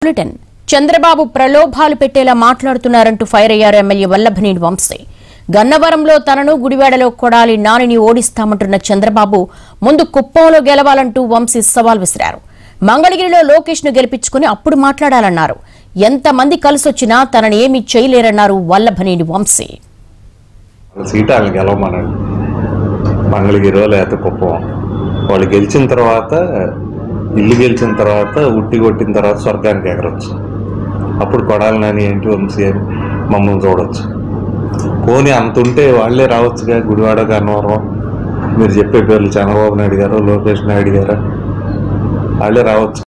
bulletin Chandrababu ప్రలోభాలు పెట్టేలా మాట్లాడుతున్నారంటూ ఫైర్ అయ్యారు ఎమ్మెల్యే వల్లభనేని వంశీ గన్నవరంలో తనను గుడివాడలో కొడాలి నానిని ఓడిస్తామంటున్న చంద్రబాబు ముందు కుప్పంలో గెలవాలంటూ వంశీ సవాల్ విసిరారు మంగళగిరిలో లోకేష్ ను గెలిపించుకుని అప్పుడు మాట్లాడాలన్నారు ఎంతమంది కలిసొచ్చినా తనని ఏమీ చేయలేరన్నారు వల్లభనేని వంశీ వాళ్ళ సీటు వాళ్ళని గెలవమనండి మంగళగిరో లేకపోతే కుప్పం వాళ్ళు గెలిచిన తర్వాత ఇల్లు గెలిచిన తర్వాత ఉట్టి కొట్టిన తర్వాత స్వర్గానికి ఎగరొచ్చు అప్పుడు కొడాలని ఏంటి వంశీ అని మమ్మల్ని చూడొచ్చు పోనీ అంత ఉంటే వాళ్ళే రావచ్చుగా గుడివాడ గన్నవరం మీరు చెప్పే పేర్లు చంద్రబాబు నాయుడు గారు లోకేష్ నాయుడు గారు వాళ్ళే రావచ్చు